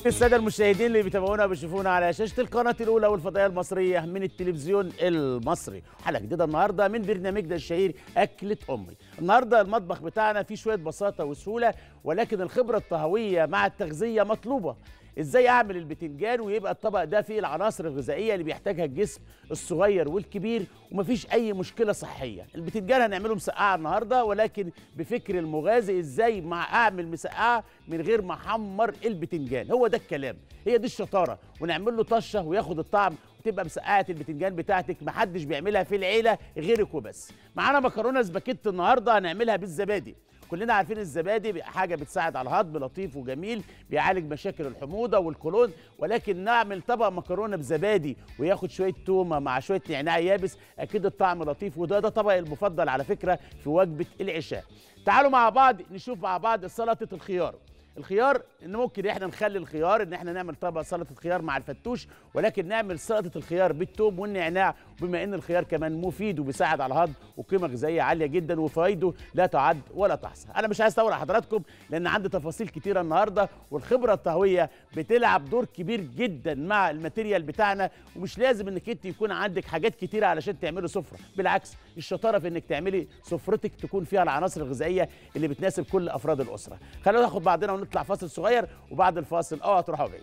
الساده المشاهدين اللي بيتابعونا وبيشوفونا على شاشه القناه الاولى والفضائيه المصريه من التلفزيون المصري حلقه جديده النهارده من برنامجنا الشهير اكله امي النهارده المطبخ بتاعنا فيه شويه بساطه وسهوله ولكن الخبره الطهويه مع التغذيه مطلوبه ازاي اعمل البتنجان ويبقى الطبق ده فيه العناصر الغذائيه اللي بيحتاجها الجسم الصغير والكبير ومفيش اي مشكله صحيه البتنجان هنعمله مسقعه النهارده ولكن بفكر المغازي ازاي مع اعمل مسقعه من غير ما احمر البتنجان هو ده الكلام هي دي الشطاره ونعمل له طشه وياخد الطعم وتبقى مسقعه البتنجان بتاعتك محدش بيعملها في العيله غيرك وبس معانا مكرونه سباكيت النهارده هنعملها بالزبادي كلنا عارفين الزبادي حاجه بتساعد على الهضم لطيف وجميل بيعالج مشاكل الحموضه والقولون ولكن نعمل طبق مكرونه بزبادي وياخد شويه تومه مع شويه نعناع يابس اكيد الطعم لطيف وده ده طبقي المفضل على فكره في وجبه العشاء تعالوا مع بعض نشوف مع بعض سلطه الخيار الخيار ان ممكن احنا نخلي الخيار ان احنا نعمل طبق سلطه خيار مع الفتوش ولكن نعمل سلطه الخيار بالثوم والنعناع بما ان الخيار كمان مفيد وبيساعد على الهضم وقيمه غذائيه عاليه جدا وفوائده لا تعد ولا تحصى انا مش عايز اطول على حضراتكم لان عندي تفاصيل كتيره النهارده والخبره الطهويه بتلعب دور كبير جدا مع الماتيريال بتاعنا ومش لازم انك انت يكون عندك حاجات كتيره علشان تعملي سفره بالعكس الشطاره في انك تعملي سفرتك تكون فيها العناصر الغذائيه اللي بتناسب كل افراد الاسره خلينا ناخد بعضنا ونطلع فاصل صغير وبعد الفاصل اوعى تروحوا بعيد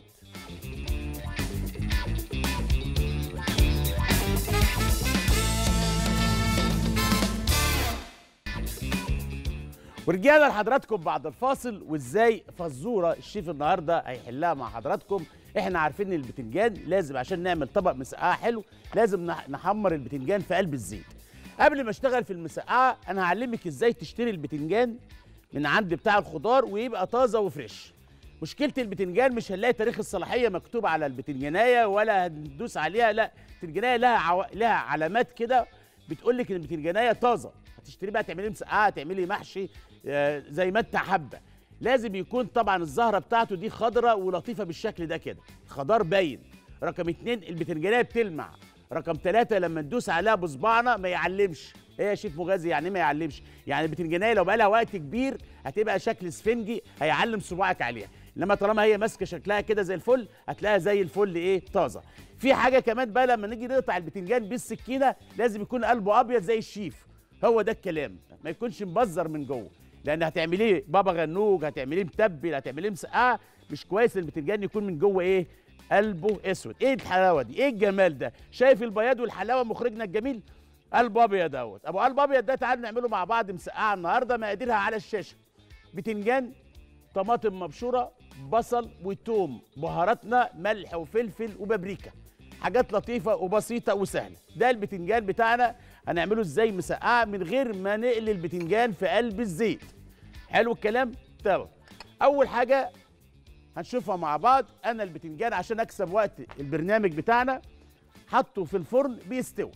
ورجعنا لحضراتكم بعد الفاصل وازاي فزوره الشيف النهارده هيحلها مع حضراتكم احنا عارفين ان البتنجان لازم عشان نعمل طبق مسقعه حلو لازم نح- نحمر البتنجان في قلب الزيت قبل ما اشتغل في المسقعه انا هعلمك ازاي تشتري البتنجان من عند بتاع الخضار ويبقى طازه وفريش مشكله البتنجان مش هنلاقي تاريخ الصلاحيه مكتوب على البتنجانيه ولا هندوس عليها لا البتنجانيه لها عو... لها علامات كده بتقول لك ان البتنجانيه طازه هتشتري بقى تعملي مسقعه تعملي محشي آه، زي ما انت حابه لازم يكون طبعا الزهره بتاعته دي خضراء ولطيفه بالشكل ده كده خضار باين رقم اتنين البتنجانيه بتلمع رقم ثلاثة لما ندوس عليها بصبعنا ما يعلمش ايه يا شيف مغازي يعني إيه ما يعلمش يعني البتنجانيه لو بقى لها وقت كبير هتبقى شكل سفنجي هيعلم صباعك عليها انما طالما هي ماسكه شكلها كده زي الفل هتلاقيها زي الفل ايه طازه في حاجه كمان بقى لما نيجي نقطع البتنجان بالسكينه لازم يكون قلبه ابيض زي الشيف هو ده الكلام ما يكونش مبزر من جوه لان هتعمليه بابا غنوج هتعمليه متبل هتعمليه مسقعه مش كويس البتنجان يكون من جوه ايه قلبه اسود ايه الحلاوه دي ايه الجمال ده شايف البياض والحلاوه مخرجنا الجميل قلب ابيض اهوت ابو قلب ابيض ده تعالوا نعمله مع بعض مسقعه النهارده مقاديرها على الشاشه بتنجان طماطم مبشوره بصل وتوم بهاراتنا ملح وفلفل وبابريكا حاجات لطيفه وبسيطه وسهله ده البتنجان بتاعنا هنعمله ازاي مسقعه من غير ما نقلي البتنجان في قلب الزيت حلو الكلام تمام اول حاجه هنشوفها مع بعض انا البتنجان عشان اكسب وقت البرنامج بتاعنا حطه في الفرن بيستوي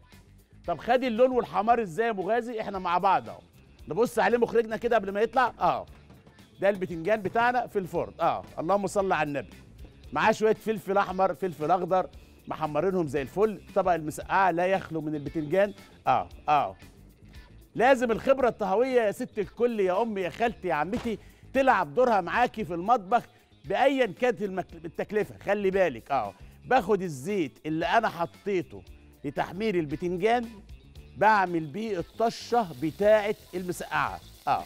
طب خد اللون والحمار ازاي يا مغازي احنا مع بعض اهو نبص عليه مخرجنا كده قبل ما يطلع اه ده البتنجان بتاعنا في الفرن اه اللهم صل على النبي معاه شويه فلفل احمر فلفل اخضر محمرينهم زي الفل طبق المسقعه لا يخلو من البتنجان اه اه لازم الخبره الطهويه يا ست الكل يا امي يا خالتي يا عمتي تلعب دورها معاكي في المطبخ بايا كانت المك- التكلفه خلي بالك اه باخد الزيت اللي انا حطيته لتحمير البتنجان بعمل بيه الطشه بتاعه المسقعه اه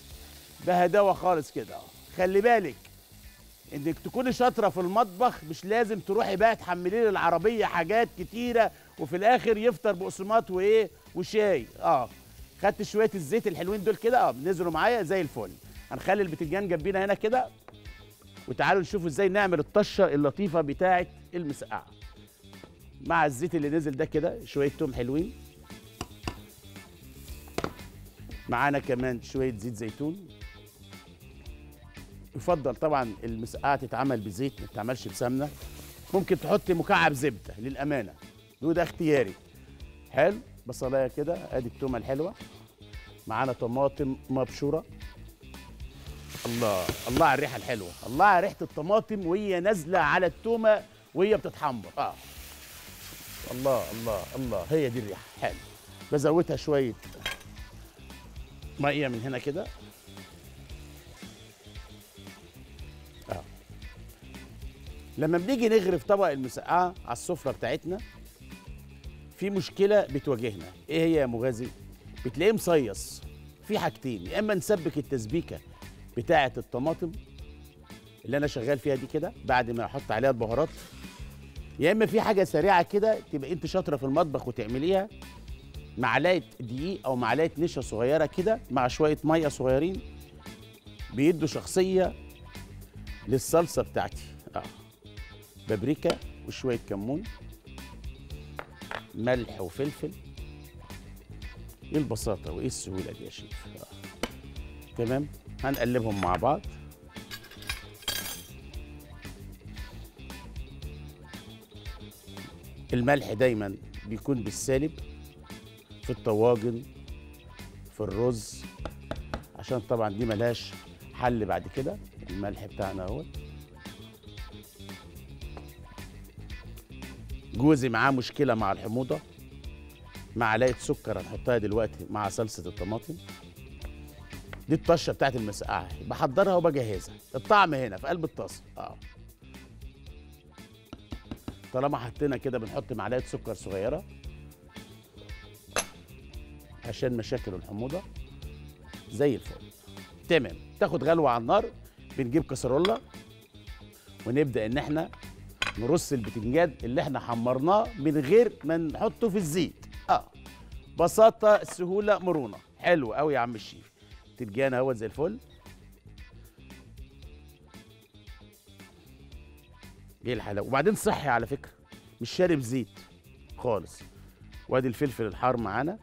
بهداوه خالص كده اه خلي بالك انك تكوني شاطره في المطبخ مش لازم تروحي بقى تحملي لي العربيه حاجات كتيره وفي الاخر يفطر بقسماط وايه وشاي اه خدت شويه الزيت الحلوين دول كده اه نزلوا معايا زي الفل هنخلي البتنجان جنبينا هنا كده وتعالوا نشوفوا ازاي نعمل الطشه اللطيفه بتاعه المسقعه مع الزيت اللي نزل ده كده شويه توم حلوين معانا كمان شويه زيت زيتون يفضل طبعا المسقعه تتعمل بزيت ما تتعملش بسمنه ممكن تحط مكعب زبده للامانه وده اختياري حلو بصلايه كده ادي التومه الحلوه معانا طماطم مبشوره الله الله على الريحه الحلوه الله على ريحه الطماطم وهي نازله على التومه وهي بتتحمر اه الله الله الله هي دي الريحه حلو بزودها شويه ميه من هنا كده لما بنيجي نغرف طبق المسقعه على السفره بتاعتنا في مشكله بتواجهنا ايه هي يا مغازي بتلاقيه مصيص في حاجتين يا اما نسبك التسبيكه بتاعه الطماطم اللي انا شغال فيها دي كده بعد ما احط عليها البهارات يا اما في حاجه سريعه كده تبقى انت شاطره في المطبخ وتعمليها معلقه دقيق او معلقه نشا صغيره كده مع شويه ميه صغيرين بيدوا شخصيه للصلصه بتاعتي اه بابريكا وشويه كمون ملح وفلفل ايه البساطه وايه السهوله دي يا شيف آه. تمام هنقلبهم مع بعض الملح دايما بيكون بالسالب في الطواجن في الرز عشان طبعا دي ملهاش حل بعد كده الملح بتاعنا اهوت جوزي معاه مشكله مع الحموضه معلقه سكر هنحطها دلوقتي مع صلصه الطماطم دي الطشه بتاعت المسقعه بحضرها وبجهزها الطعم هنا في قلب الطاسه اه طالما حطينا كده بنحط معلقه سكر صغيره عشان مشاكل الحموضه زي الفل تمام تاخد غلوه على النار بنجيب كسرولة ونبدا ان احنا نرص البتنجان اللي احنا حمرناه من غير ما نحطه في الزيت اه بساطه سهوله مرونه حلو قوي يا عم الشيف بتنجان اهوت زي الفل ايه الحلاوه وبعدين صحي على فكره مش شارب زيت خالص وادي الفلفل الحار معانا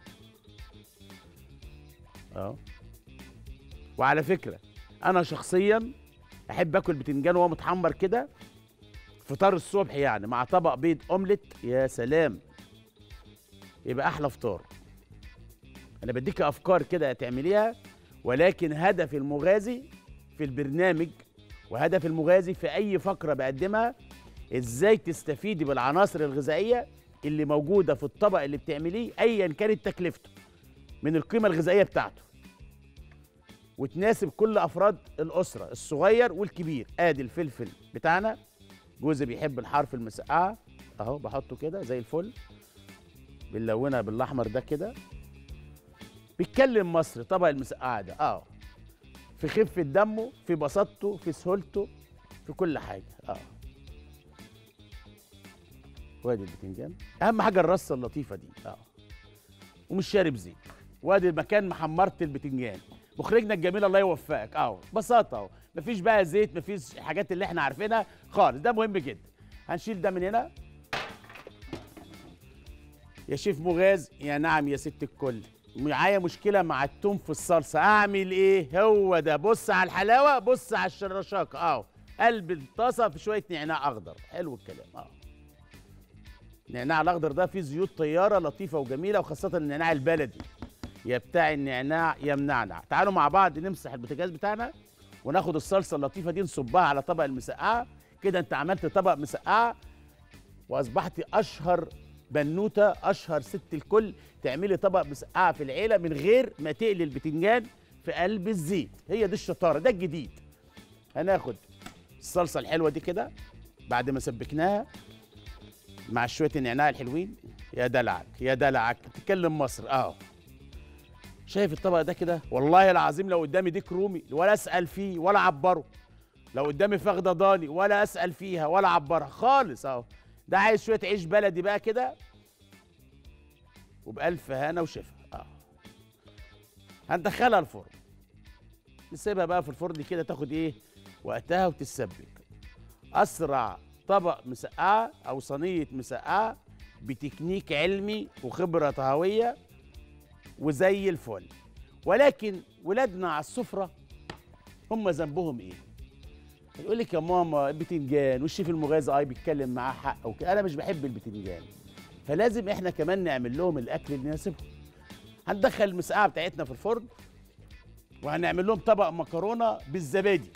اه وعلى فكره انا شخصيا احب اكل بتنجان وهو متحمر كده فطار الصبح يعني مع طبق بيض اومليت يا سلام يبقى احلى فطار انا بديك افكار كده تعمليها ولكن هدف المغازي في البرنامج وهدف المغازي في اي فقره بقدمها ازاي تستفيدي بالعناصر الغذائيه اللي موجوده في الطبق اللي بتعمليه ايا كانت تكلفته من القيمه الغذائيه بتاعته وتناسب كل افراد الاسره الصغير والكبير ادي الفلفل بتاعنا جوزي بيحب الحار في المسقعه اهو بحطه كده زي الفل بنلونها بالاحمر ده كده بيتكلم مصري طبق المسقعه ده اه في خفه دمه في بساطته في سهولته في كل حاجه اه وادي البتنجان اهم حاجه الرصه اللطيفه دي اه ومش شارب زيت وادي المكان محمرت البتنجان مخرجنا الجميل الله يوفقك اهو بساطه اهو مفيش بقى زيت مفيش الحاجات اللي احنا عارفينها خالص ده مهم جدا هنشيل ده من هنا يا شيف مغاز يا نعم يا ست الكل معايا مشكله مع التوم في الصلصه اعمل ايه هو ده بص على الحلاوه بص على الشرشاقه اهو قلب الطاسه في شويه نعناع اخضر حلو الكلام اه النعناع الاخضر ده فيه زيوت طياره لطيفه وجميله وخاصه النعناع البلدي يا بتاع النعناع يا منعنع تعالوا مع بعض نمسح البوتاجاز بتاعنا وناخد الصلصه اللطيفه دي نصبها على طبق المسقعه كده انت عملت طبق مسقعه واصبحت اشهر بنوته اشهر ست الكل تعملي طبق مسقعه في العيله من غير ما تقلي البتنجان في قلب الزيت هي دي الشطاره ده الجديد هناخد الصلصه الحلوه دي كده بعد ما سبكناها مع شويه النعناع الحلوين يا دلعك يا دلعك تتكلم مصر اه شايف الطبق ده كده والله العظيم لو قدامي ديك رومي ولا اسال فيه ولا اعبره لو قدامي فخده ضاني ولا اسال فيها ولا اعبرها خالص اهو ده عايز شويه عيش بلدي بقى كده وبألف هنا وشفا اه هندخلها الفرن نسيبها بقى في الفرن كده تاخد ايه وقتها وتتسبك اسرع طبق مسقعه او صينيه مسقعه بتكنيك علمي وخبره طهويه وزي الفل ولكن ولادنا على السفره هم ذنبهم ايه يقول لك يا ماما البتنجان والشيف المغازي اي بيتكلم معاه حق وكده انا مش بحب البتنجان فلازم احنا كمان نعمل لهم الاكل اللي يناسبهم هندخل المسقعه بتاعتنا في الفرن وهنعمل لهم طبق مكرونه بالزبادي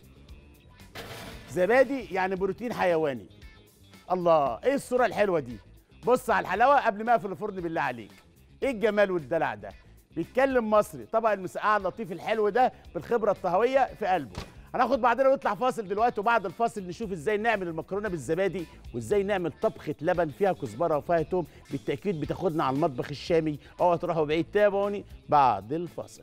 زبادي يعني بروتين حيواني الله ايه الصوره الحلوه دي بص على الحلاوه قبل ما اقفل الفرن بالله عليك ايه الجمال والدلع ده بيتكلم مصري طبق المسقعه اللطيف الحلو ده بالخبره الطهويه في قلبه هناخد بعدين ونطلع فاصل دلوقتي وبعد الفاصل نشوف ازاي نعمل المكرونه بالزبادي وازاي نعمل طبخه لبن فيها كزبره وفيها توم بالتاكيد بتاخدنا على المطبخ الشامي اوعوا تروحوا بعيد تابعوني بعد الفاصل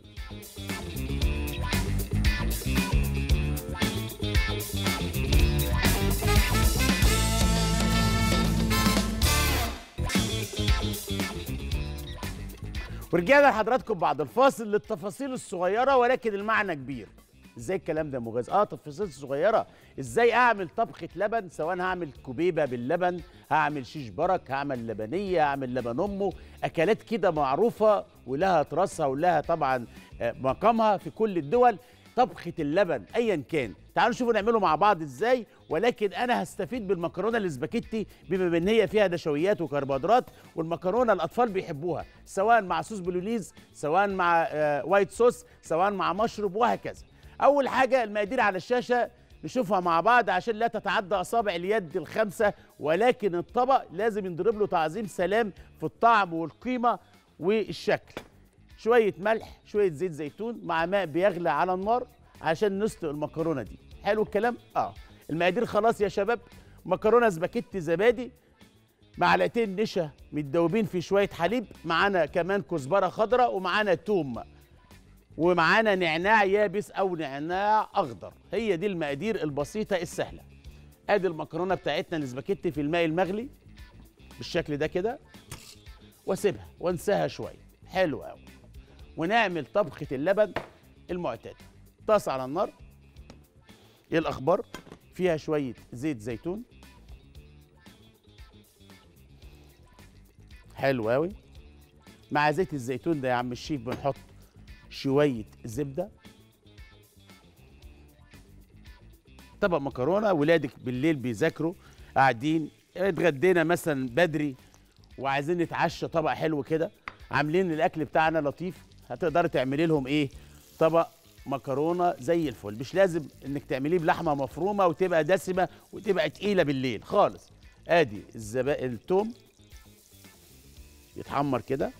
ورجعنا لحضراتكم بعد الفاصل للتفاصيل الصغيره ولكن المعنى كبير ازاي الكلام ده يا مغاز اه تفاصيل صغيره ازاي اعمل طبخه لبن سواء هعمل كوبيبه باللبن هعمل شيش برك هعمل لبنيه هعمل لبن امه اكلات كده معروفه ولها تراثها ولها طبعا آه، مقامها في كل الدول طبخه اللبن ايا كان تعالوا نشوفوا نعمله مع بعض ازاي ولكن انا هستفيد بالمكرونه الاسباجيتي بما ان هي فيها نشويات وكربوهيدرات والمكرونه الاطفال بيحبوها سواء مع صوص بولونيز سواء مع آه، وايت صوص سواء مع مشروب وهكذا اول حاجه المقادير على الشاشه نشوفها مع بعض عشان لا تتعدى اصابع اليد الخمسه ولكن الطبق لازم ينضرب له تعظيم سلام في الطعم والقيمه والشكل شويه ملح شويه زيت زيتون مع ماء بيغلى على النار عشان نسلق المكرونه دي حلو الكلام اه المقادير خلاص يا شباب مكرونه سباكيتي زبادي معلقتين نشا متدوبين في شويه حليب معانا كمان كزبره خضراء ومعانا توم ومعانا نعناع يابس او نعناع اخضر هي دي المقادير البسيطه السهله ادي المكرونه بتاعتنا الاسباجيتي في الماء المغلي بالشكل ده كده واسيبها وانساها شويه حلو قوي ونعمل طبخه اللبن المعتاده طاسه على النار ايه الاخبار فيها شويه زيت زيتون حلو قوي مع زيت الزيتون ده يا عم الشيف بنحط شويه زبده طبق مكرونه ولادك بالليل بيذاكروا قاعدين اتغدينا مثلا بدري وعايزين نتعشى طبق حلو كده عاملين الاكل بتاعنا لطيف هتقدري تعملي لهم ايه طبق مكرونه زي الفل مش لازم انك تعمليه بلحمه مفرومه وتبقى دسمه وتبقى تقيله بالليل خالص ادي الزبا التوم يتحمر كده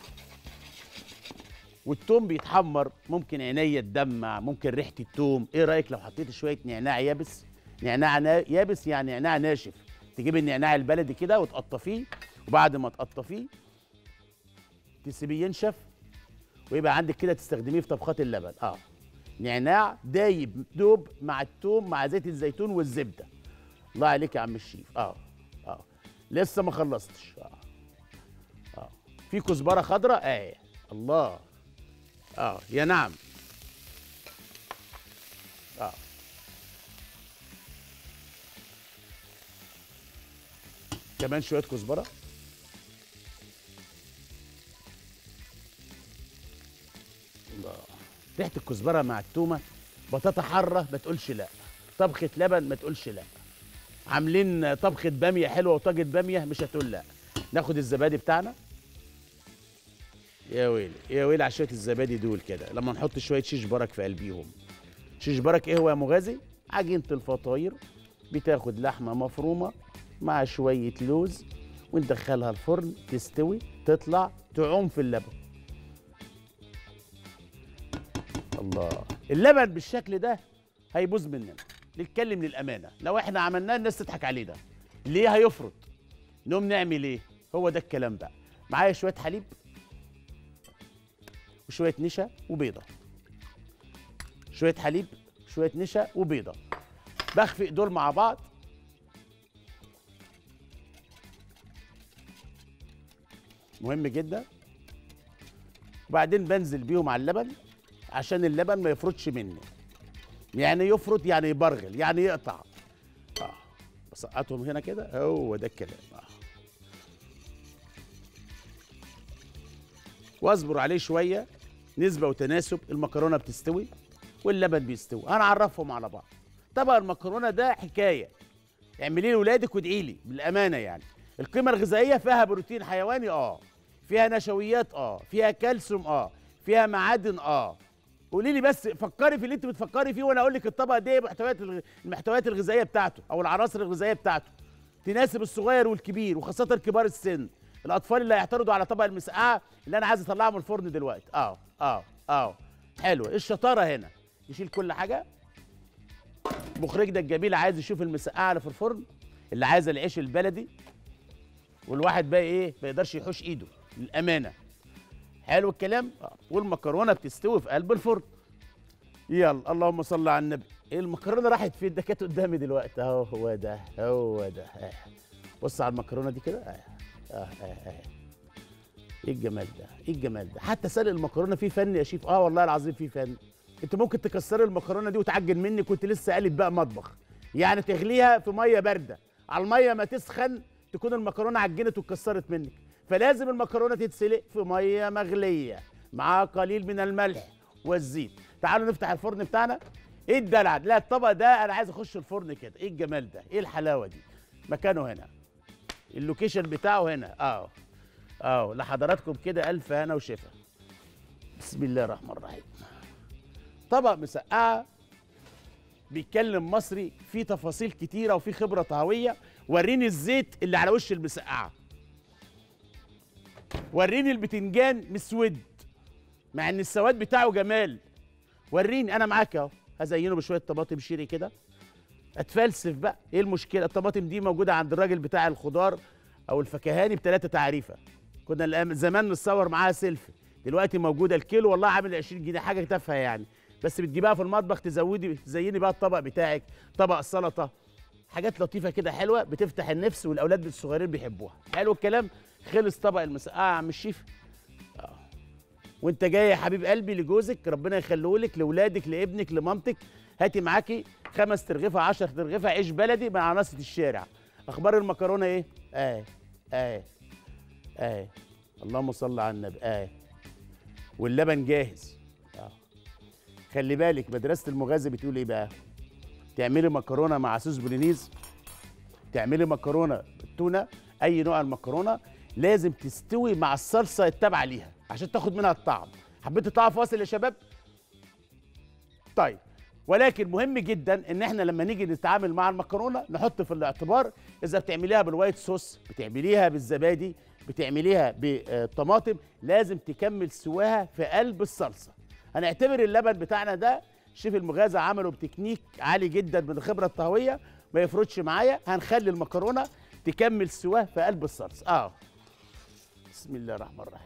والتوم بيتحمر ممكن عينيا تدمع ممكن ريحه التوم ايه رايك لو حطيت شويه نعناع يابس نعناع نا... يابس يعني نعناع ناشف تجيب النعناع البلدي كده وتقطفيه وبعد ما تقطفيه تسيبيه ينشف ويبقى عندك كده تستخدميه في طبخات اللبن اه نعناع دايب دوب مع التوم مع زيت الزيتون والزبده الله عليك يا عم الشيف اه اه لسه ما خلصتش اه اه في كزبره خضراء اه الله اه يا نعم اه كمان شويه كزبره الله ريحه الكزبره مع التومه بطاطا حاره ما تقولش لا طبخه لبن ما تقولش لا عاملين طبخه باميه حلوه وطاجه باميه مش هتقول لا ناخد الزبادي بتاعنا يا ويلي يا ويلي على شويه الزبادي دول كده لما نحط شويه شيش برك في قلبيهم شيش برك ايه هو يا مغازي عجينه الفطاير بتاخد لحمه مفرومه مع شويه لوز وندخلها الفرن تستوي تطلع تعوم في اللبن الله اللبن بالشكل ده هيبوظ مننا نتكلم للامانه لو احنا عملناه الناس تضحك علينا ليه هيفرط نقوم نعمل ايه هو ده الكلام بقى معايا شويه حليب وشويه نشا وبيضه شويه حليب شويه نشا وبيضه بخفق دول مع بعض مهم جدا وبعدين بنزل بيهم على اللبن عشان اللبن ما يفرطش مني يعني يفرط يعني يبرغل يعني يقطع اه بسقطهم هنا كده هو ده الكلام آه. واصبر عليه شويه نسبه وتناسب المكرونه بتستوي واللبن بيستوي هنعرفهم على بعض طبعا المكرونه ده حكايه اعمليه لاولادك وادعي لي بالامانه يعني القيمه الغذائيه فيها بروتين حيواني اه فيها نشويات اه فيها كالسيوم اه فيها معادن اه قولي لي بس فكري في اللي انت بتفكري فيه وانا اقول لك الطبق ده ايه محتويات الغ- المحتويات الغذائيه بتاعته او العناصر الغذائيه بتاعته تناسب الصغير والكبير وخاصه كبار السن الاطفال اللي هيعترضوا على طبق المسقعه اللي انا عايز اطلعه من الفرن دلوقتي اه اه اه حلو ايه الشطاره هنا نشيل كل حاجه مخرجنا الجميل عايز يشوف المسقعه اللي في الفرن اللي عايز العيش البلدي والواحد بقى ايه ما يقدرش يحوش ايده للامانه حلو الكلام آه. والمكرونه بتستوي في قلب الفرن يلا اللهم صل على النبي ايه المكرونه راحت فين ده كانت قدامي دلوقتي اهو هو ده هو ده آه. بص على المكرونه دي كده آه. آه. آه. آه. ايه الجمال ده ايه الجمال ده حتى سلق المكرونه فيه فن يا شيف اه والله العظيم فيه فن انت ممكن تكسري المكرونه دي وتعجن مني كنت لسه قالب بقى مطبخ يعني تغليها في ميه بارده على الميه ما تسخن تكون المكرونه عجنت واتكسرت منك فلازم المكرونه تتسلق في ميه مغليه مع قليل من الملح والزيت تعالوا نفتح الفرن بتاعنا ايه الدلع ده؟ لا الطبق ده انا عايز اخش الفرن كده ايه الجمال ده ايه الحلاوه دي مكانه هنا اللوكيشن بتاعه هنا اه اه لحضراتكم كده الف هنا وشفا بسم الله الرحمن الرحيم طبق مسقعه بيتكلم مصري فيه تفاصيل كتيره وفيه خبره طهويه وريني الزيت اللي على وش المسقعه وريني البتنجان مسود مع ان السواد بتاعه جمال وريني انا معاك اهو هزينه بشويه طماطم شيري كده اتفلسف بقى ايه المشكله الطماطم دي موجوده عند الراجل بتاع الخضار او الفكهاني بثلاثه تعريفه كنا الأيام- زمان نتصور معاها سيلفي دلوقتي موجوده الكيلو والله عامل 20 جنيه حاجه تافهه يعني بس بتجيبها في المطبخ تزودي تزيني بقى الطبق بتاعك طبق سلطه حاجات لطيفه كده حلوه بتفتح النفس والاولاد الصغيرين بيحبوها حلو الكلام خلص طبق المسقعه يا عم الشيف آه. وانت جاي يا حبيب قلبي لجوزك ربنا يخليه لك لاولادك لابنك لمامتك هاتي معاكي خمس ترغيفه 10 ترغيفه عيش بلدي مع عناصر الشارع اخبار المكرونه ايه اه اه اه اللهم صل على النبي اه واللبن جاهز اه خلي بالك مدرسه المغازي بتقول ايه بقى تعملي مكرونه مع صوص بولينيز تعملي مكرونه بالتونه اي نوع المكرونه لازم تستوي مع الصلصه التابعه ليها عشان تاخد منها الطعم حبيت تطلع فاصل يا شباب طيب ولكن مهم جدا ان احنا لما نيجي نتعامل مع المكرونه نحط في الاعتبار اذا بتعمليها بالوايت صوص بتعمليها بالزبادي بتعمليها بالطماطم لازم تكمل سواها في قلب الصلصه هنعتبر اللبن بتاعنا ده شيف المغازة عمله بتكنيك عالي جدا من الخبره الطهويه ما يفرطش معايا هنخلي المكرونه تكمل سواها في قلب الصلصه اه بسم الله الرحمن الرحيم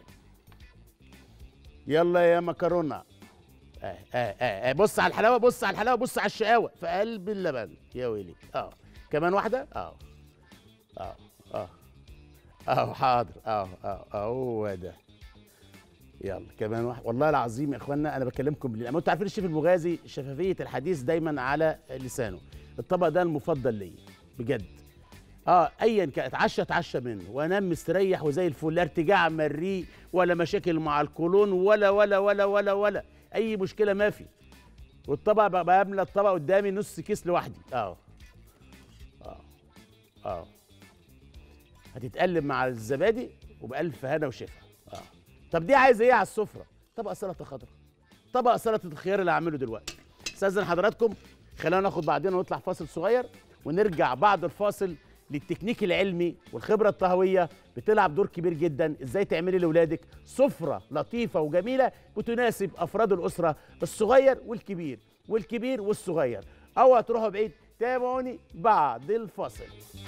يلا يا مكرونه آه آه آه آه بص على الحلاوه بص على الحلاوه بص على الشقاوه في قلب اللبن يا ويلي اه كمان واحده اه اه اه اه حاضر اه اه اه هو ده يلا كمان واحد والله العظيم يا اخوانا انا بكلمكم بالله انتوا عارفين الشيف المغازي شفافيه الحديث دايما على لسانه الطبق ده المفضل ليا بجد اه ايا كان اتعشى اتعشى منه وانام مستريح وزي الفل لا ارتجاع مريء ولا مشاكل مع القولون ولا ولا ولا ولا ولا اي مشكله ما في والطبق بقى بملى الطبق قدامي نص كيس لوحدي اه اه اه هتتقلب مع الزبادي وبألف هنا وشفا اه طب دي عايز ايه على السفره طبق سلطه خضراء طبق سلطه الخيار اللي هعمله دلوقتي استاذن حضراتكم خلينا ناخد بعدين ونطلع فاصل صغير ونرجع بعد الفاصل للتكنيك العلمي والخبره الطهويه بتلعب دور كبير جدا ازاي تعملي لاولادك سفره لطيفه وجميله بتناسب افراد الاسره الصغير والكبير والكبير والصغير اوعى تروحوا بعيد تابعوني بعد الفاصل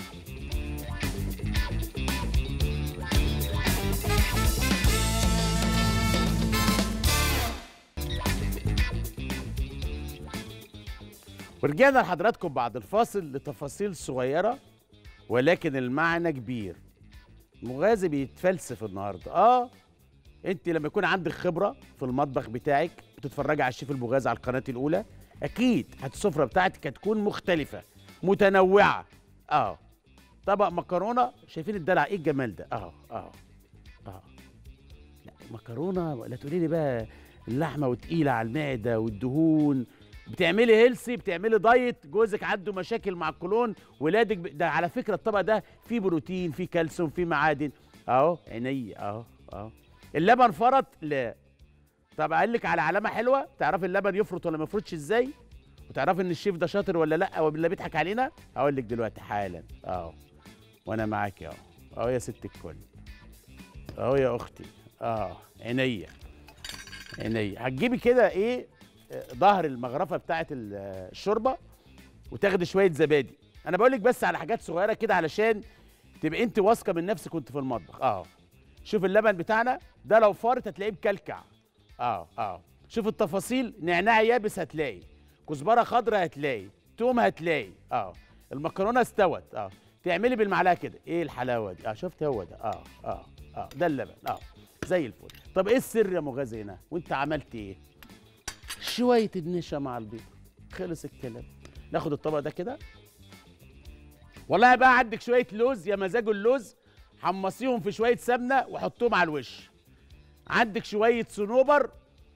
ورجعنا لحضراتكم بعد الفاصل لتفاصيل صغيرة ولكن المعنى كبير مغازي بيتفلسف النهارده اه انت لما يكون عندك خبرة في المطبخ بتاعك بتتفرجي على الشيف المغازي على القناة الأولى أكيد السفرة بتاعتك هتكون مختلفة متنوعة اه طبق مكرونة شايفين الدلع ايه الجمال ده اه اه اه لا مكرونة لا تقولي لي بقى اللحمة وتقيلة على المعدة والدهون بتعملي هيلسي بتعملي دايت جوزك عنده مشاكل مع القولون ولادك ب... ده على فكره الطبق ده فيه بروتين فيه كالسيوم فيه معادن اهو عيني اهو اهو اللبن فرط لا طب اقول لك على علامه حلوه تعرفي اللبن يفرط ولا ما يفرطش ازاي وتعرفي ان الشيف ده شاطر ولا لا ولا بيضحك علينا هقول لك دلوقتي حالا اهو وانا معاكي اهو اهو يا ست الكل اهو يا اختي اه عينيا عينيا هتجيبي كده ايه ظهر المغرفه بتاعه ال- الشوربه وتاخدي شويه زبادي انا بقول لك بس على حاجات صغيره كده علشان تبقى انت واثقه من نفسك وانت في المطبخ اه شوف اللبن بتاعنا ده لو فارت هتلاقيه مكلكع اه اه شوف التفاصيل نعناع يابس هتلاقي كزبره خضراء هتلاقي توم هتلاقي اه المكرونه استوت اه تعملي بالمعلقه كده ايه الحلاوه دي اه شفت هو ده اه اه اه ده اللبن اه زي الفل طب ايه السر يا مغازي هنا وانت عملت ايه شويه النشا مع البيض خلص الكلام ناخد الطبق ده كده والله بقى عندك شويه لوز يا مزاج اللوز حمصيهم في شويه سمنه وحطهم على الوش عندك شويه صنوبر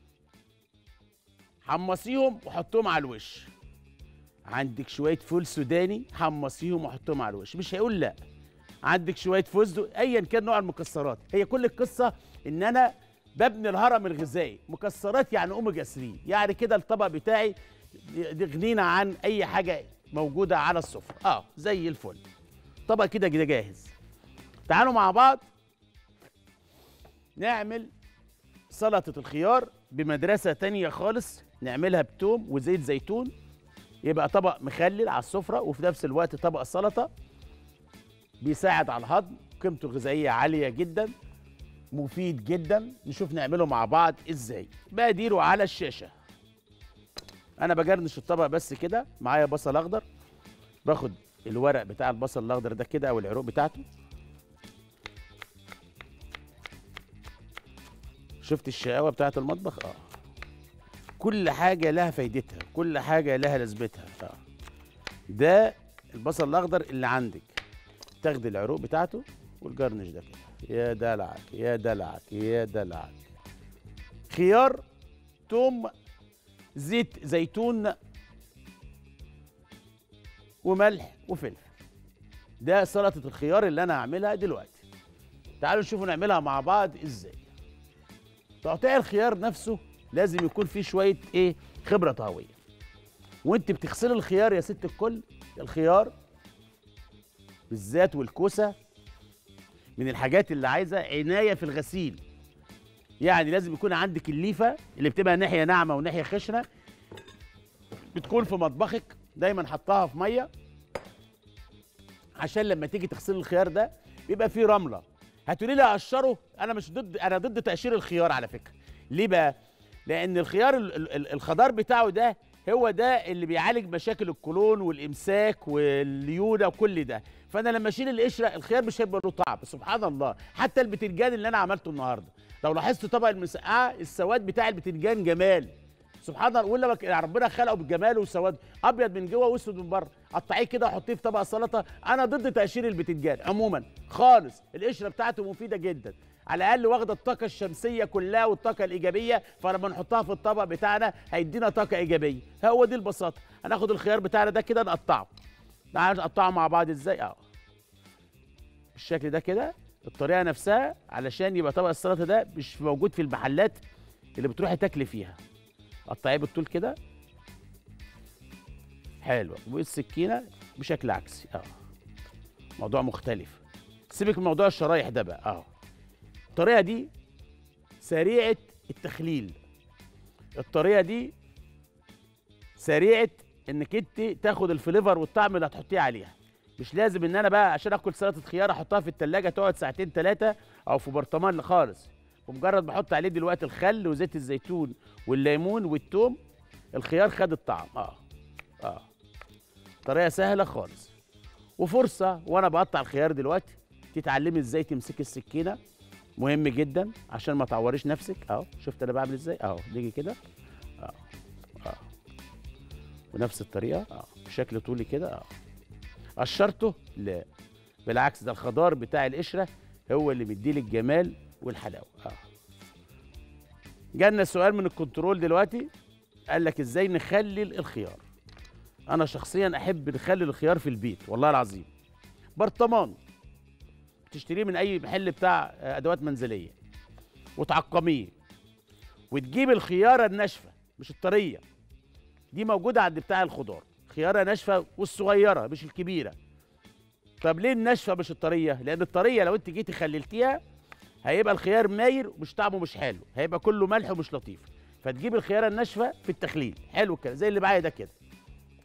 حمصيهم وحطهم على الوش عندك شويه فول سوداني حمصيهم وحطهم على الوش مش هيقول لا عندك شويه فستق ايا كان نوع المكسرات هي كل القصه ان انا ببني الهرم الغذائي مكسرات يعني اوميجا 3 يعني كده الطبق بتاعي يغنينا عن اي حاجه موجوده على السفره اه زي الفل طبق كده كده جاهز تعالوا مع بعض نعمل سلطه الخيار بمدرسه تانية خالص نعملها بتوم وزيت زيتون يبقى طبق مخلل على السفره وفي نفس الوقت طبق سلطه بيساعد على الهضم قيمته الغذائيه عاليه جدا مفيد جدا نشوف نعمله مع بعض ازاي بقديره على الشاشه انا بجرنش الطبق بس كده معايا بصل اخضر باخد الورق بتاع البصل الاخضر ده كده او العروق بتاعته شفت الشقاوه بتاعه المطبخ اه كل حاجه لها فايدتها كل حاجه لها لازمتها اه ده البصل الاخضر اللي عندك تاخد العروق بتاعته والجرنش ده كده يا دلعك يا دلعك يا دلعك خيار توم زيت زيتون وملح وفلفل ده سلطه الخيار اللي انا هعملها دلوقتي تعالوا نشوفوا نعملها مع بعض ازاي تقطيع الخيار نفسه لازم يكون فيه شويه ايه خبره طهويه وانت بتغسلي الخيار يا ست الكل الخيار بالذات والكوسه من الحاجات اللي عايزه عنايه في الغسيل يعني لازم يكون عندك الليفه اللي بتبقى ناحيه ناعمه وناحيه خشنه بتكون في مطبخك دايما حطها في ميه عشان لما تيجي تغسلي الخيار ده بيبقى فيه رمله هتقولي لي اقشره انا مش ضد انا ضد تقشير الخيار على فكره ليه بقى لان الخيار ال- ال- الخضار بتاعه ده هو ده اللي بيعالج مشاكل القولون والامساك والليونه وكل ده فانا لما اشيل القشره الخيار مش هيبقى له طعم سبحان الله حتى البتنجان اللي انا عملته النهارده لو لاحظت طبق المسقعه السواد بتاع البتنجان جمال سبحان الله ولا بك- ربنا خلقه بالجمال والسواد ابيض من جوه واسود من بره قطعيه كده وحطيه في طبق سلطه انا ضد تقشير البتنجان عموما خالص القشره بتاعته مفيده جدا على الاقل واخده الطاقه الشمسيه كلها والطاقه الايجابيه فلما نحطها في الطبق بتاعنا هيدينا طاقه ايجابيه هو دي البساطه هناخد الخيار بتاعنا ده كده نقطعه تعالوا نقطعه مع بعض ازاي اه بالشكل ده كده الطريقه نفسها علشان يبقى طبق السلطه ده مش موجود في المحلات اللي بتروحي تاكلي فيها قطعيه بالطول كده حلوه والسكينه بشكل عكسي اه موضوع مختلف سيبك من موضوع الشرايح ده بقى اه الطريقه دي سريعه التخليل الطريقه دي سريعه انك انت تاخد الفليفر والطعم اللي هتحطيه عليها مش لازم ان انا بقى عشان اكل سلطه خيار احطها في التلاجة تقعد ساعتين ثلاثه او في برطمان خالص ومجرد ما احط عليه دلوقتي الخل وزيت الزيتون والليمون والثوم الخيار خد الطعم اه اه طريقه سهله خالص وفرصه وانا بقطع الخيار دلوقتي تتعلمي ازاي تمسكي السكينه مهم جدا عشان ما تعوريش نفسك اهو شفت انا بعمل ازاي اهو نيجي كده اه اه ونفس الطريقه اه بشكل طولي كده اه قشرته لا بالعكس ده الخضار بتاع القشره هو اللي مديلي الجمال والحلاوه اه جالنا سؤال من الكنترول دلوقتي قال لك ازاي نخلل الخيار انا شخصيا احب نخلل الخيار في البيت والله العظيم برطمان تشتريه من اي محل بتاع آه، ادوات منزليه وتعقميه وتجيب الخياره الناشفه مش الطريه دي موجوده عند بتاع الخضار خياره ناشفه والصغيره مش الكبيره طب ليه الناشفه مش الطريه لان الطريه لو انت جيتي خللتيها هيبقى الخيار ماير ومش طعمه مش حلو هيبقى كله ملح ومش لطيف فتجيب الخياره الناشفه في التخليل حلو كده زي اللي معايا ده كده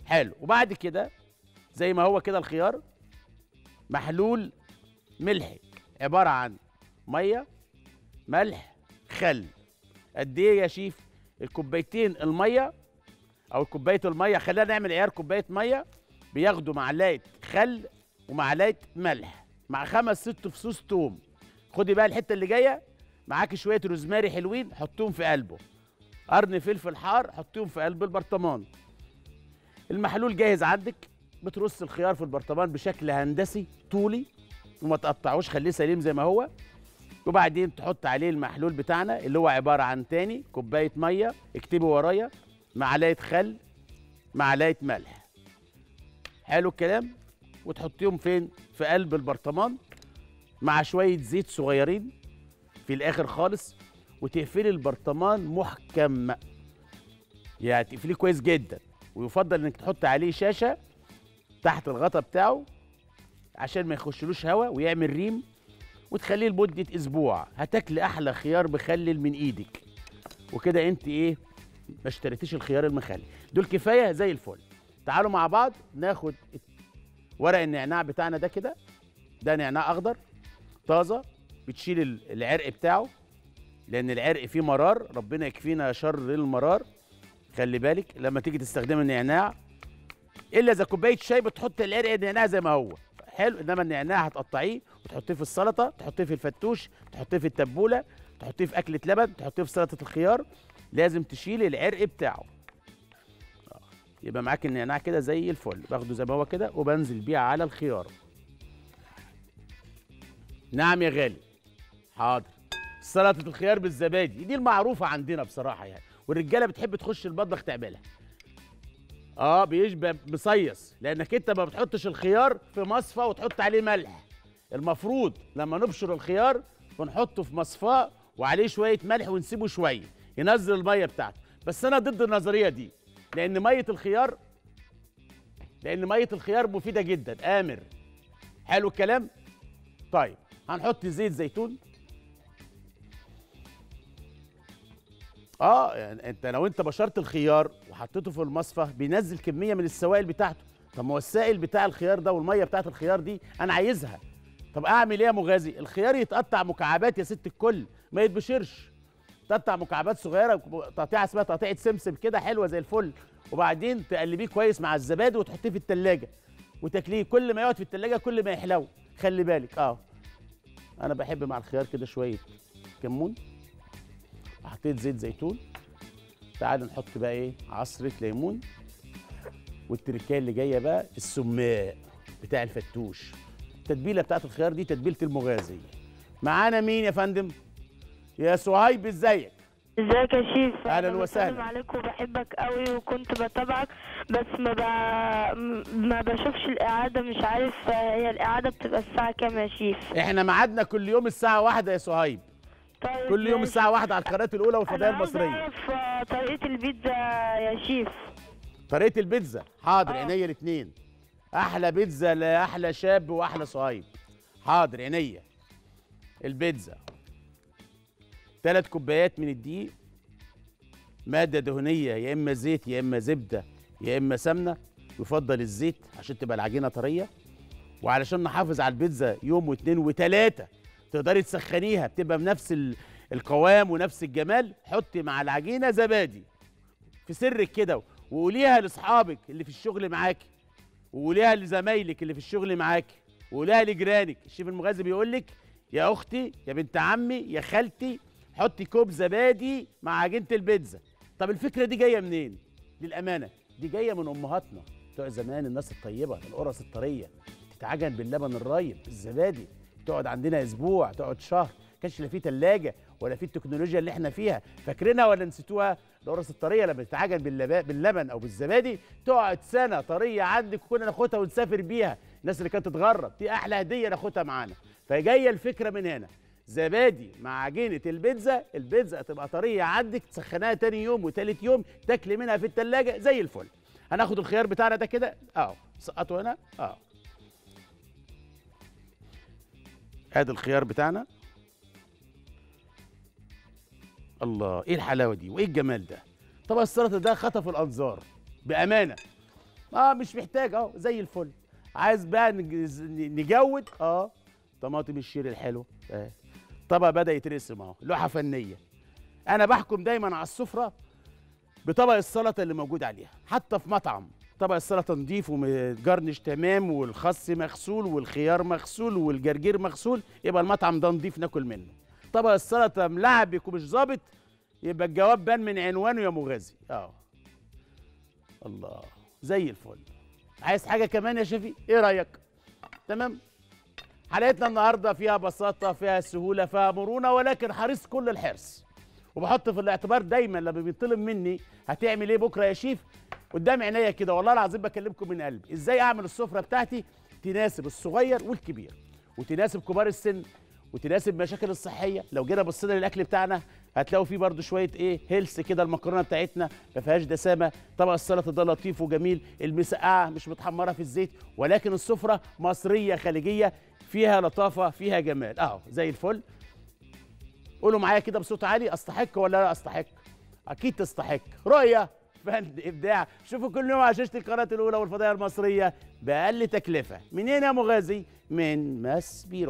حلو وبعد كده زي ما هو كده الخيار محلول ملحي عباره عن ميه ملح خل قد ايه يا شيف الكوبايتين الميه او كوبايه الميه خلينا نعمل عيار كوبايه ميه بياخدوا معلقه خل ومعلقه ملح مع خمس ست فصوص توم خدي بقى الحته اللي جايه معاكي شويه روزماري حلوين حطيهم في قلبه قرن فلفل حار حطيهم في قلب البرطمان المحلول جاهز عندك بترص الخيار في البرطمان بشكل هندسي طولي وما تقطعوش خليه سليم زي ما هو وبعدين تحط عليه المحلول بتاعنا اللي هو عباره عن تاني كوبايه ميه اكتبي ورايا معلقه خل معلقه ملح حلو الكلام وتحطيهم فين في قلب البرطمان مع شويه زيت صغيرين في الاخر خالص وتقفلي البرطمان محكم يعني تقفليه كويس جدا ويفضل انك تحط عليه شاشه تحت الغطا بتاعه عشان ما يخشلوش هواء ويعمل ريم وتخليه لمده اسبوع هتاكلي احلى خيار مخلل من ايدك وكده انت ايه ما اشتريتيش الخيار المخلل دول كفايه زي الفل تعالوا مع بعض ناخد ورق النعناع بتاعنا ده كده ده نعناع اخضر طازه بتشيل ال- العرق بتاعه لان العرق فيه مرار ربنا يكفينا شر المرار خلي بالك لما تيجي تستخدم النعناع الا اذا كوبايه شاي بتحط العرق النعناع زي ما هو حلو انما النعناع هتقطعيه وتحطيه في السلطه تحطيه في الفتوش تحطيه في التبوله تحطيه في اكله لبن تحطيه في سلطه الخيار لازم تشيل العرق بتاعه آه. يبقى معاك النعناع كده زي الفل باخده زي ما هو كده وبنزل بيه على الخيار نعم يا غالي حاضر سلطه الخيار بالزبادي دي المعروفه عندنا بصراحه يعني والرجاله بتحب تخش المطبخ تعملها اه بيشبه مصيص لانك انت ما بتحطش الخيار في مصفى وتحط عليه ملح المفروض لما نبشر الخيار بنحطه في مصفاه وعليه شويه ملح ونسيبه شويه ينزل الميه بتاعته بس انا ضد النظريه دي لان ميه الخيار لان ميه الخيار مفيده جدا امر حلو الكلام طيب هنحط زيت زيتون اه يعني انت لو انت بشرت الخيار وحطيته في المصفى بينزل كميه من السوائل بتاعته طب ما هو السائل بتاع الخيار ده والميه بتاعت الخيار دي انا عايزها طب اعمل ايه يا مغازي الخيار يتقطع مكعبات يا ست الكل ما يتبشرش تقطع مكعبات صغيره تقطيعه اسمها تقطيعه سمسم كده حلوه زي الفل وبعدين تقلبيه كويس مع الزبادي وتحطيه في التلاجة وتاكليه كل ما يقعد في التلاجة كل ما يحلو خلي بالك اه انا بحب مع الخيار كده شويه كمون حطيت زيت زيتون تعال نحط بقى ايه عصره ليمون والتركيه اللي جايه بقى السماق بتاع الفتوش التتبيله بتاعت الخيار دي تتبيله المغازي معانا مين يا فندم يا صهيب ازيك ازيك يا شيف أهلاً أنا وسهلاً. بسلم عليك وبحبك قوي وكنت بتابعك بس ما ب... ما بشوفش الإعادة مش عارف هي الإعادة بتبقى الساعة كام يا شيف احنا ميعادنا كل يوم الساعه واحدة يا صهيب طيب كل يوم ماشي. الساعه واحدة على القناه الاولى والفضائيه أنا عاوزة المصريه أعرف آه، طريقة البيتزا يا شيف طريقه البيتزا حاضر آه. عينيا الاثنين احلى بيتزا لاحلى شاب واحلى صهيب حاضر عينيا البيتزا ثلاث كوبايات من الدقيق ماده دهنيه يا اما زيت يا اما زبده يا اما سمنه يفضل الزيت عشان تبقى العجينه طريه وعلشان نحافظ على البيتزا يوم واثنين وثلاثه تقدري تسخنيها بتبقى بنفس ال- القوام ونفس الجمال حطي مع العجينه زبادي في سرك كده وقوليها لاصحابك اللي في الشغل معاكي وقوليها لزمايلك اللي في الشغل معاكي وقوليها لجيرانك الشيف المغازي بيقول لك يا اختي يا بنت عمي يا خالتي حطي كوب زبادي مع عجينه البيتزا طب الفكره دي جايه منين للامانه دي جايه من امهاتنا بتوع زمان الناس الطيبه القرص الطريه تتعجن باللبن الرايب الزبادي تقعد عندنا اسبوع تقعد شهر كانش لا فيه ثلاجه ولا فيه التكنولوجيا اللي احنا فيها فاكرينها ولا نسيتوها القرص الطريه لما تتعجن باللبا- باللبن او بالزبادي تقعد سنه طريه عندك وكنا ناخدها ونسافر بيها الناس اللي كانت تتغرب دي احلى هديه ناخدها معانا فجايه الفكره من هنا زبادي مع عجينه البيتزا البيتزا تبقى طريه عندك تسخنها تاني يوم وتالت يوم تاكلي منها في التلاجة زي الفل هناخد الخيار بتاعنا ده كده اه سقطه هنا اه ادي الخيار بتاعنا الله ايه الحلاوه دي وايه الجمال ده طبعا السلطه ده خطف الانظار بامانه اه مش محتاج اه زي الفل عايز بقى نج- نجود اه طماطم الشيري الحلو اه طبق بدا يترسم اهو لوحه فنيه انا بحكم دايما على السفره بطبق السلطه اللي موجود عليها حتى في مطعم طبق السلطه نضيف ومجرنش تمام والخس مغسول والخيار مغسول والجرجير مغسول يبقى المطعم ده نضيف ناكل منه طبق السلطه ملعبك ومش ظابط يبقى الجواب بان من عنوانه يا مغازي اه الله زي الفل عايز حاجه كمان يا شفي ايه رايك تمام حلقتنا النهارده فيها بساطه فيها سهوله فيها مرونه ولكن حريص كل الحرص وبحط في الاعتبار دايما لما بيطلب مني هتعمل ايه بكره يا شيف قدام عينيا كده والله العظيم بكلمكم من قلبي ازاي اعمل السفره بتاعتي تناسب الصغير والكبير وتناسب كبار السن وتناسب المشاكل الصحيه لو جينا بصينا للاكل بتاعنا هتلاقوا فيه برضو شويه ايه هيلث كده المكرونه بتاعتنا ما فيهاش دسامه طبق السلطه ده لطيف وجميل المسقعه مش متحمره في الزيت ولكن السفره مصريه خليجيه فيها لطافه فيها جمال اهو زي الفل قولوا معايا كده بصوت عالي استحق ولا لا استحق اكيد تستحق رؤيه فن ابداع شوفوا كل يوم على شاشه القناه الاولى والفضائيه المصريه باقل تكلفه منين يا مغازي من ماسبيرو